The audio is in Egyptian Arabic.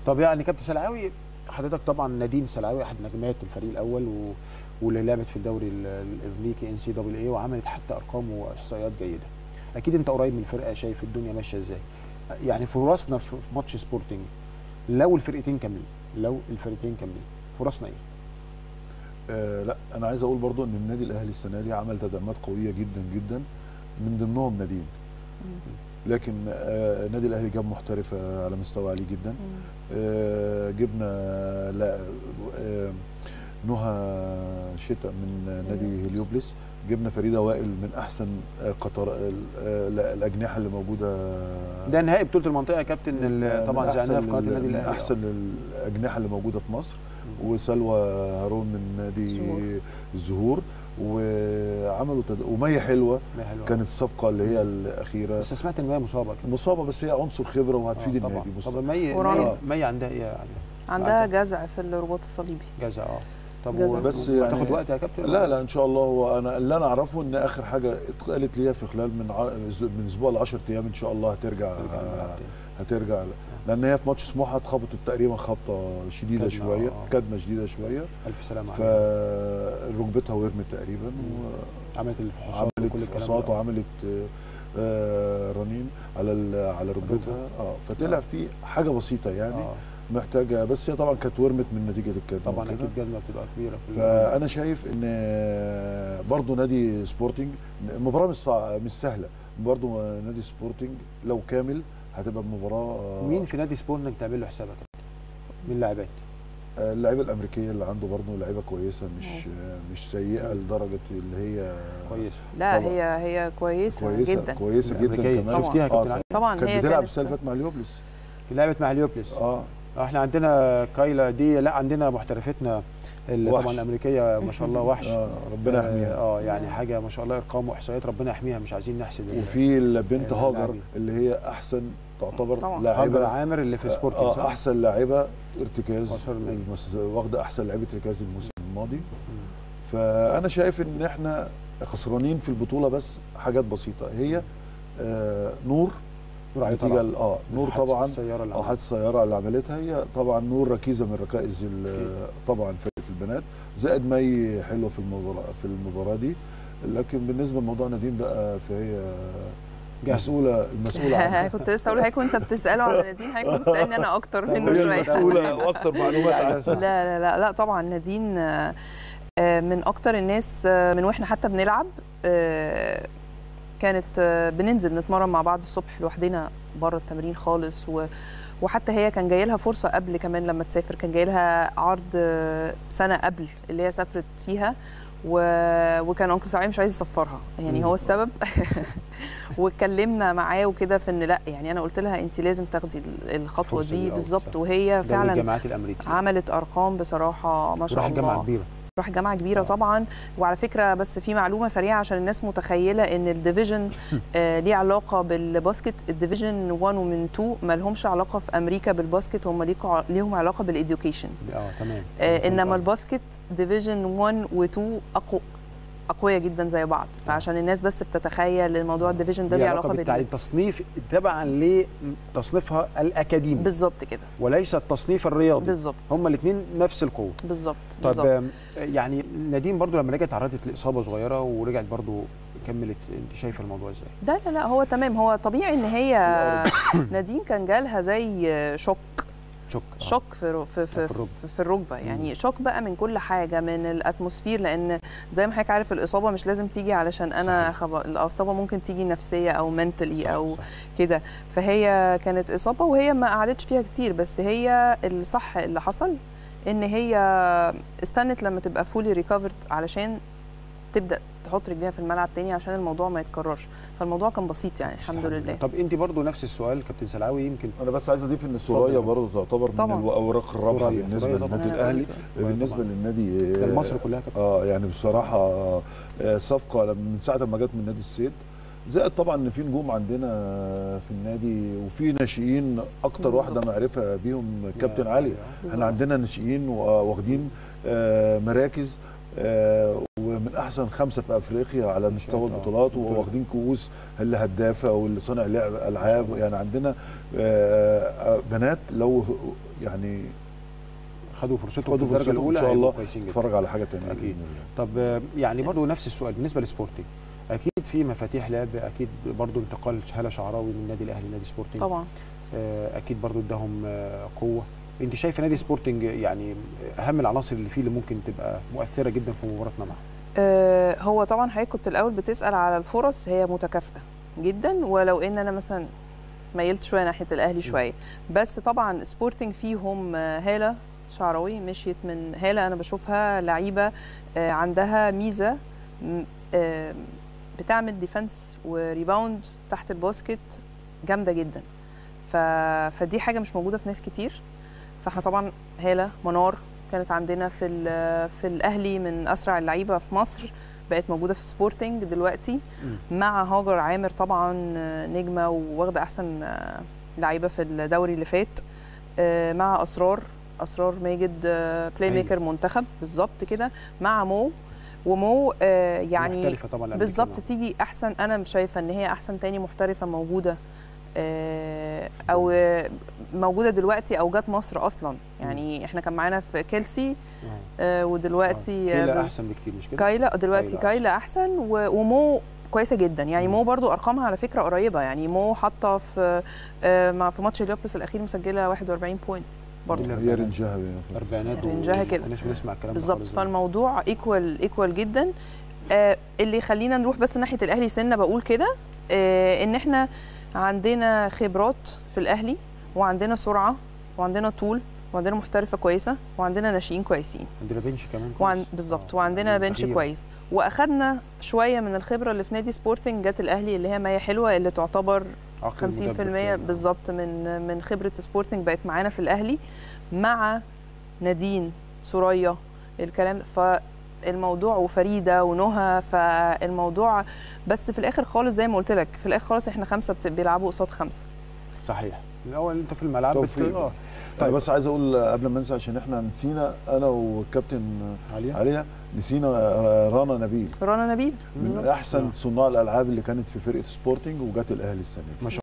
طب يعني كابتن سلعاوي حضرتك طبعا نادين سلعاوي احد نجمات الفريق الاول و... واللي لعبت في الدوري ال- الامريكي ان سي دبل اي وعملت حتى ارقام واحصائيات جيده اكيد انت قريب من الفرقه شايف الدنيا ماشيه ازاي يعني فرصنا في في ماتش سبورتنج لو الفرقتين كاملين لو الفرقتين كاملين فرصنا ايه آه لا انا عايز اقول برضو ان النادي الاهلي السنه دي عمل تدعيمات قويه جدا جدا من ضمنهم نادين لكن آه النادي الاهلي جاب محترفه على مستوى عالي جدا آه جبنا لا آه نهى شتاء من نادي هليوبلس جبنا فريده وائل من احسن آه، قطر آه، لا، الاجنحه اللي موجوده ده نهائي بطوله المنطقه يا كابتن من- ال- طبعا من زعناها أحسن في قناه ال- النادي من الاهلي احسن الاجنحه اللي موجوده في مصر وسلوى هارون من نادي الزهور. الزهور وعملوا تد... ومية حلوه ما حلوة كانت الصفقه اللي هي الاخيره بس سمعت ان هي مصابه كده مصابه بس هي عنصر خبره وهتفيد آه، طبعا النادي طب مصطفى مي ورانا. مي, مي عندها ايه يعني عندها عندها. جزع في الرباط الصليبي جزء اه طب جزء. و- بس هتاخد يعني- وقت يا كابتن لا لا ان شاء الله هو انا اللي انا اعرفه ان اخر حاجه اتقالت ليها في خلال من ع... من اسبوع ل 10 ايام ان شاء الله هترجع ترجع الملعب تاني. هترجع لان هي في ماتش سموحه اتخبطت تقريبا خبطه شديده كدمة، شويه آه. كدمه شديده شويه الف سلامه عليها فركبتها ورمت تقريبا عملت الفحوصات وعملت وكل الكلام فحوصات ده وعملت آه، آه، رنين على ال- على ركبتها اه فطلع في حاجه بسيطه يعني آه. محتاجه بس هي طبعا كانت ورمت من نتيجه الكدمه طبعا وكده. اكيد جزمه بتبقى كبيره في ال- فانا شايف ان برضه نادي سبورتنج المباراه مش صع- مش سهله برضه نادي سبورتنج لو كامل هتبقى مباراه مين في نادي سبورت انك تعمل له حسابك يا كابتن؟ مين اللاعبات؟ آه، اللعيبه الامريكيه اللي عنده برضه لعيبه كويسه مش مش سيئه لدرجه اللي هي كويس لا طبعا. هي هي كويسه, كويسه جدا كويسه جدا الأمريكية. كمان طبعاً. شفتيها يا كابتن آه، علي؟ طبعا كانت هي بتلعب كانت السنه اللي فاتت مع اليوبلس لعبت مع هليوبلس اه احنا عندنا كايلا دي لا عندنا محترفتنا اللي وحش. طبعا الامريكيه ما شاء الله وحش آه، ربنا يحميها اه يعني حاجه ما شاء الله ارقام واحصائيات ربنا يحميها مش عايزين نحسد ال- وفي البنت آه، هاجر اللاعبين. اللي هي احسن تعتبر طبعاً. هاجر لاعبه عامر اللي في سبورتنج اه صح؟ احسن لاعبه ارتكاز مصر المية. المس- واخده احسن لعيبه ارتكاز الموسم الماضي فانا شايف ان احنا خسرانين في البطوله بس حاجات بسيطه هي آه نور نور علي نتيجه طبعا ال- اه نور حادثة طبعا السياره اللي او عملها. حادث السياره اللي عملتها هي طبعا نور ركيزه من ركائز ال- طبعا فرقه البنات زائد مي حلوه في المباراه في المباراه دي لكن بالنسبه لموضوع نادين بقى فهي جاهزة. مسؤوله المسؤوله عنها كنت لسه اقول لحضرتك وانت بتساله على نادين حضرتك كنت بتسالني انا اكتر منه هي شويه المسؤوله واكتر معلومات عايز عنها أسمع. لا لا لا لا طبعا نادين آه، آه، من اكتر الناس آه، من واحنا حتى بنلعب آه، كانت آه، بننزل نتمرن مع بعض الصبح لوحدنا بره التمرين خالص و وحتى هي كان جاي لها فرصه قبل كمان لما تسافر كان جاي لها عرض آه، سنه قبل اللي هي سافرت فيها و... وكان انكل سعيد مش عايز يسفرها يعني مم. هو السبب واتكلمنا معاه وكده في ان لا يعني انا قلت لها انت لازم تاخدي الخطوه الفرصة دي، دي آه، بالظبط صح. وهي دوري فعلا الجامعات الامريكي عملت ارقام بصراحه ما شاء وراح الله جامعه كبيره راح جامعه كبيره آه. طبعا وعلى فكره بس في معلومه سريعه عشان الناس متخيله ان الديفيجن آه ليه علاقه بالباسكت الديفيجن 1 ومن 2 ما لهمش علاقه في امريكا بالباسكت هم ليكوا- ليهم علاقه بالاديوكيشن اه تمام آه انما الباسكت ديفيجن 1 و2 اقوى اقوياء جدا زي بعض فعشان الناس بس بتتخيل الموضوع الديفيجن ده ليه ليه علاقه علاقه بالتعليم بال تصنيف تبعا لتصنيفها الاكاديمي بالظبط كده وليس التصنيف الرياضي بالظبط هما الاثنين نفس القوه بالظبط طب بالظبط آم، يعني نادين برضو لما رجعت تعرضت لاصابه صغيره ورجعت برضو كملت انت شايفه الموضوع ازاي؟ لا لا لا هو تمام هو طبيعي ان هي نادين كان جالها زي شوك شك آه. شوك في رو- في في, في الركبة. في, في الركبه يعني شوك بقى من كل حاجه من الاتموسفير لان زي ما حضرتك عارف الاصابه مش لازم تيجي علشان انا صحيح. خب... الاصابه ممكن تيجي نفسيه او منتلي صح، او صح. كده فهي كانت اصابه وهي ما قعدتش فيها كتير بس هي الصح اللي حصل ان هي استنت لما تبقى فولي ريكفرد علشان تبدا تحط رجليها في الملعب تاني عشان الموضوع ما يتكررش فالموضوع كان بسيط يعني الحمد لله طب انت برضو نفس السؤال كابتن سلعاوي يمكن انا بس عايز اضيف ان سوريا اتفضل. برضه تعتبر طبعاً. من الاوراق الرابحه سوريا. بالنسبه سوريا طبعاً. للنادي أنا الاهلي قلت. بالنسبه طبعاً. للنادي ده مصر كلها كابتن اه يعني بصراحه آه، صفقه لما- من ساعه ما جت من نادي الصيد زائد طبعا ان في نجوم عندنا في النادي وفي ناشئين اكتر بالظبط. واحده معرفه بيهم كابتن يا- علي يا- احنا عندنا ناشئين واخدين آه، مراكز آه، ومن احسن خمسه في افريقيا على مستوى آه. البطولات وواخدين كؤوس اللي هدافه واللي صانع لعب العاب يعني عندنا آه، آه، بنات لو يعني خدوا فرصتهم في خدوا الدرجه فرصتهم الاولى ان شاء هيبقوا الله كويسين جدا نتفرج على حاجه ثانيه أكيد. باذن الله طب آه، يعني برضو نفس السؤال بالنسبه لسبورتنج اكيد في مفاتيح لعب اكيد برضو انتقال هاله شعراوي من النادي الاهلي لنادي سبورتنج طبعا آه، اكيد برضو اداهم آه، قوه انت شايفه نادي سبورتنج يعني اهم العناصر اللي فيه اللي ممكن تبقى مؤثره جدا في مباراتنا معاه آه، هو طبعا حضرتك كنت الاول بتسال على الفرص هي متكافئه جدا ولو ان انا مثلا ميلت شويه ناحيه الاهلي شويه بس طبعا سبورتنج فيهم آه، هاله شعراوي مشيت من هاله انا بشوفها لعيبه آه، عندها ميزه م- آه، بتعمل ديفنس وريباوند تحت الباسكت جامده جدا ف... فدي حاجه مش موجوده في ناس كتير فاحنا طبعا هاله منار كانت عندنا في ال- في الاهلي من اسرع اللعيبه في مصر بقت موجوده في سبورتنج دلوقتي مع هاجر عامر طبعا نجمه وواخده احسن لعيبه في الدوري اللي فات آه، مع اسرار اسرار ماجد بلاي أيوة. ميكر منتخب بالظبط كده مع مو ومو آه، يعني محترفه طبعا الأمريكية بالظبط معاه. تيجي احسن انا شايفه ان هي احسن تاني محترفه موجوده آه، او آه، موجوده دلوقتي او جت مصر اصلا يعني احنا كان معانا في كيلسي آه. آه، ودلوقتي كيلا آه، احسن بكتير مش كده كايلا دلوقتي كايلا كايلا احسن و- ومو كويسه جدا يعني مم. مو برضو ارقامها على فكره قريبه يعني مو حاطه في آه، مع في ماتش اليوبس الاخير مسجله 41 بوينتس برضو دي هي رنجها اربعينات رنجها كده. مش بنسمع الكلام ده بالظبط خالص. فالموضوع ايكوال ايكوال جدا آه، اللي يخلينا نروح بس ناحيه الاهلي سنه بقول كده آه، ان احنا عندنا خبرات في الاهلي وعندنا سرعه وعندنا طول وعندنا محترفه كويسه وعندنا ناشئين كويسين عندنا بنش كمان وعن كويس. بالظبط آه، وعندنا يعني بنش تغيير. كويس واخدنا شويه من الخبره اللي في نادي سبورتنج جت الاهلي اللي هي مية حلوه اللي تعتبر عقل 50% المدرب كمان. بالظبط من من خبره سبورتنج بقت معانا في الاهلي مع نادين سوريا الكلام فالموضوع وفريده ونهى فالموضوع بس في الاخر خالص زي ما قلت لك في الاخر خالص احنا خمسه بت- بيلعبوا قصاد خمسه صحيح الاول انت في الملعب بت... توفيق. اه طيب طيب بس عايز اقول قبل ما انسى عشان احنا نسينا انا والكابتن عليا عليا نسينا رنا نبيل رنا نبيل من احسن صناع الالعاب اللي كانت في فرقه سبورتنج وجات الاهلي السنه دي ما شاء